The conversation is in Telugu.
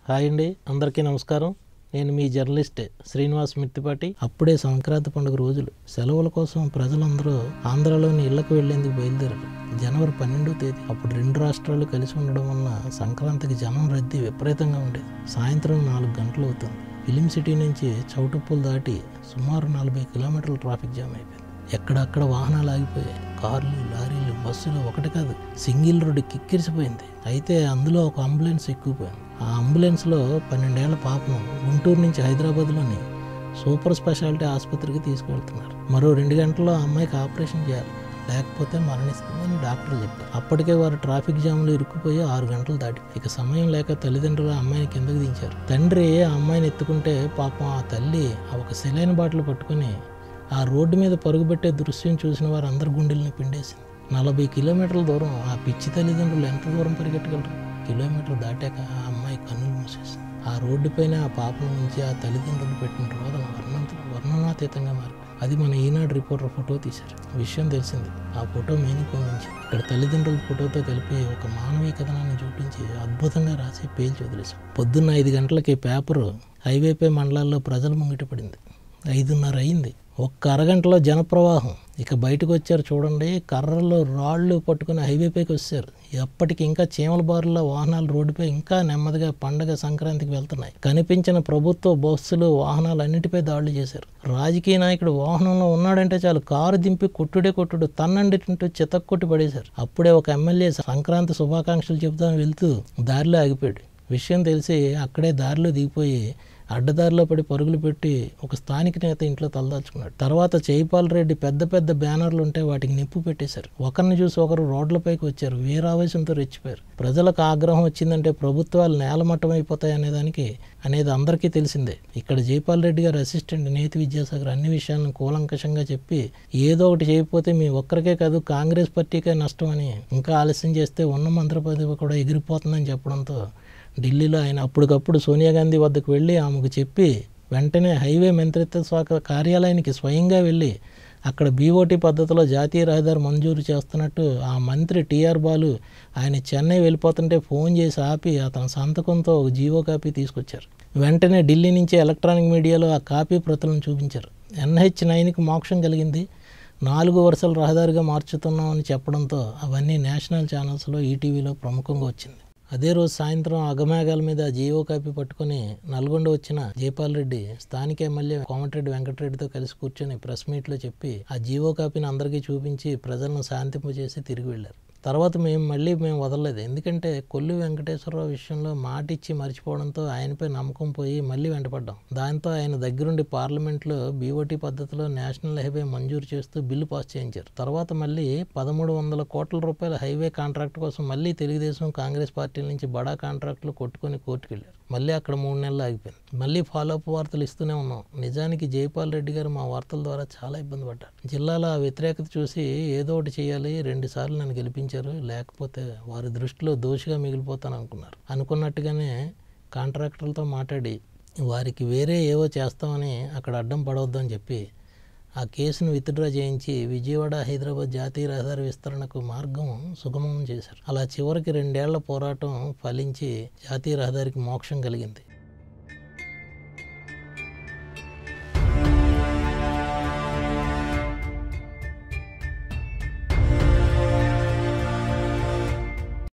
హాయ్ అండి అందరికీ నమస్కారం నేను మీ జర్నలిస్ట్ శ్రీనివాస్ మిత్తిపాటి అప్పుడే సంక్రాంతి పండుగ రోజులు సెలవుల కోసం ప్రజలందరూ ఆంధ్రాలోని ఇళ్లకు వెళ్లేందుకు బయలుదేరారు జనవరి పన్నెండో తేదీ అప్పుడు రెండు రాష్ట్రాలు కలిసి ఉండడం వల్ల సంక్రాంతికి జనం రద్దీ విపరీతంగా ఉండేది సాయంత్రం నాలుగు గంటలు అవుతుంది ఫిలిం సిటీ నుంచి చౌటుప్పులు దాటి సుమారు నలభై కిలోమీటర్ల ట్రాఫిక్ జామ్ అయిపోయింది ఎక్కడక్కడ వాహనాలు ఆగిపోయాయి కార్లు లారీలు బస్సులు ఒకటి కాదు సింగిల్ రోడ్డు కిక్కిరిసిపోయింది అయితే అందులో ఒక అంబులెన్స్ ఎక్కువపోయింది ఆ అంబులెన్స్లో పన్నెండేళ్ల పాపను గుంటూరు నుంచి హైదరాబాద్లోని సూపర్ స్పెషాలిటీ ఆసుపత్రికి తీసుకువెళ్తున్నారు మరో రెండు గంటల్లో ఆ అమ్మాయికి ఆపరేషన్ చేయాలి లేకపోతే మరణిస్తుందని డాక్టర్లు చెప్పారు అప్పటికే వారు ట్రాఫిక్ జామ్లో ఇరుక్కుపోయి ఆరు గంటలు దాటి ఇక సమయం లేక తల్లిదండ్రులు ఆ అమ్మాయిని కిందకు దించారు తండ్రి ఆ అమ్మాయిని ఎత్తుకుంటే పాపం ఆ తల్లి ఆ ఒక సెలైన్ బాటిల్ పట్టుకుని ఆ రోడ్డు మీద పరుగుపెట్టే దృశ్యం చూసిన వారు అందరి గుండెల్ని పిండేసింది నలభై కిలోమీటర్ల దూరం ఆ పిచ్చి తల్లిదండ్రులు ఎంత దూరం పరిగెట్టగలరు కిలోమీటర్ దాటాక ఆ అమ్మాయి కన్నులు మూసేసింది ఆ రోడ్డు పైన ఆ పాపం నుంచి ఆ తల్లిదండ్రులు పెట్టిన రోదన వర్ణంత వర్ణనాతీతంగా మారి అది మన ఈనాడు రిపోర్టర్ ఫోటో తీశారు విషయం తెలిసింది ఆ ఫోటో మేనికోం నుంచి ఇక్కడ తల్లిదండ్రుల ఫోటోతో కలిపి ఒక మానవీయ కథనాన్ని చూపించి అద్భుతంగా రాసి పేల్చి వదిలేశాం పొద్దున్న ఐదు గంటలకి పేపరు హైవేపై మండలాల్లో ప్రజల ముంగిట పడింది ఐదున్నర అయింది ఒక్క అరగంటలో జనప్రవాహం ఇక బయటకు వచ్చారు చూడండి కర్రలు రాళ్ళు పట్టుకుని హైవేపైకి వచ్చారు ఎప్పటికి ఇంకా చీమల బారుల్లో వాహనాలు రోడ్డుపై ఇంకా నెమ్మదిగా పండగ సంక్రాంతికి వెళ్తున్నాయి కనిపించిన ప్రభుత్వ బస్సులు వాహనాలు అన్నిటిపై దాడులు చేశారు రాజకీయ నాయకుడు వాహనంలో ఉన్నాడంటే చాలు కారు దింపి కొట్టుడే కొట్టుడు తన్నండి తింటూ చితక్కొట్టి పడేశారు అప్పుడే ఒక ఎమ్మెల్యే సంక్రాంతి శుభాకాంక్షలు చెబుతాను వెళ్తూ దారిలో ఆగిపోయాడు విషయం తెలిసి అక్కడే దారిలో దిగిపోయి అడ్డదారిలో పడి పరుగులు పెట్టి ఒక స్థానిక నేత ఇంట్లో తలదాచుకున్నాడు తర్వాత జైపాల్ రెడ్డి పెద్ద పెద్ద బ్యానర్లు ఉంటే వాటికి నిప్పు పెట్టేశారు ఒకరిని చూసి ఒకరు రోడ్లపైకి వచ్చారు వీరావేశంతో రెచ్చిపోయారు ప్రజలకు ఆగ్రహం వచ్చిందంటే ప్రభుత్వాలు నేలమట్టం అయిపోతాయి అనేదానికి అనేది అందరికీ తెలిసిందే ఇక్కడ జైపాల్ రెడ్డి గారు అసిస్టెంట్ నేతి విద్యాసాగర్ అన్ని విషయాలను కూలంకషంగా చెప్పి ఏదో ఒకటి చేయకపోతే మీ ఒక్కరికే కాదు కాంగ్రెస్ పార్టీకే నష్టం అని ఇంకా ఆలస్యం చేస్తే ఉన్న మంత్రి పదవి కూడా ఎగిరిపోతుందని చెప్పడంతో ఢిల్లీలో ఆయన అప్పటికప్పుడు సోనియా గాంధీ వద్దకు వెళ్ళి ఆమెకు చెప్పి వెంటనే హైవే మంత్రిత్వ శాఖ కార్యాలయానికి స్వయంగా వెళ్ళి అక్కడ బీఓటీ పద్ధతిలో జాతీయ రహదారి మంజూరు చేస్తున్నట్టు ఆ మంత్రి టీఆర్ బాలు ఆయన చెన్నై వెళ్ళిపోతుంటే ఫోన్ చేసి ఆపి అతని సంతకంతో ఒక జీవో కాపీ తీసుకొచ్చారు వెంటనే ఢిల్లీ నుంచి ఎలక్ట్రానిక్ మీడియాలో ఆ కాపీ ప్రతులను చూపించారు ఎన్హెచ్ నైన్కి మోక్షం కలిగింది నాలుగు వరుసల రహదారిగా మార్చుతున్నామని చెప్పడంతో అవన్నీ నేషనల్ ఛానల్స్లో ఈటీవీలో ప్రముఖంగా వచ్చింది అదే రోజు సాయంత్రం అగమేఘాల మీద జీవో కాపీ పట్టుకుని నల్గొండ వచ్చిన జైపాల్ రెడ్డి స్థానిక ఎమ్మెల్యే కోమటిరెడ్డి వెంకటరెడ్డితో కలిసి కూర్చొని ప్రెస్ మీట్లో చెప్పి ఆ జీవో కాపీని అందరికీ చూపించి ప్రజలను శాంతింపజేసి తిరిగి వెళ్ళారు తర్వాత మేము మళ్ళీ మేము వదలలేదు ఎందుకంటే కొల్లు వెంకటేశ్వరరావు విషయంలో మాట ఇచ్చి మర్చిపోవడంతో ఆయనపై నమ్మకం పోయి మళ్ళీ వెంటపడ్డాం దాంతో ఆయన దగ్గరుండి పార్లమెంట్లో బీఓటీ పద్ధతిలో నేషనల్ హైవే మంజూరు చేస్తూ బిల్లు పాస్ చేయించారు తర్వాత మళ్ళీ పదమూడు వందల కోట్ల రూపాయల హైవే కాంట్రాక్ట్ కోసం మళ్ళీ తెలుగుదేశం కాంగ్రెస్ పార్టీల నుంచి బడా కాంట్రాక్టులు కొట్టుకొని కోర్టుకు వెళ్ళారు మళ్ళీ అక్కడ మూడు నెలలు ఆగిపోయింది మళ్ళీ ఫాలోఅప్ వార్తలు ఇస్తూనే ఉన్నాం నిజానికి జైపాల్ రెడ్డి గారు మా వార్తల ద్వారా చాలా ఇబ్బంది పడ్డారు జిల్లాలో ఆ వ్యతిరేకత చూసి ఏదో ఒకటి చేయాలి రెండు సార్లు నన్ను గెలిపించారు లేకపోతే వారి దృష్టిలో దోషిగా మిగిలిపోతాను అనుకున్నారు అనుకున్నట్టుగానే కాంట్రాక్టర్లతో మాట్లాడి వారికి వేరే ఏవో చేస్తామని అక్కడ అడ్డం పడవద్దని చెప్పి ఆ కేసును విత్డ్రా చేయించి విజయవాడ హైదరాబాద్ జాతీయ రహదారి విస్తరణకు మార్గం సుగమం చేశారు అలా చివరికి రెండేళ్ల పోరాటం ఫలించి జాతీయ రహదారికి మోక్షం కలిగింది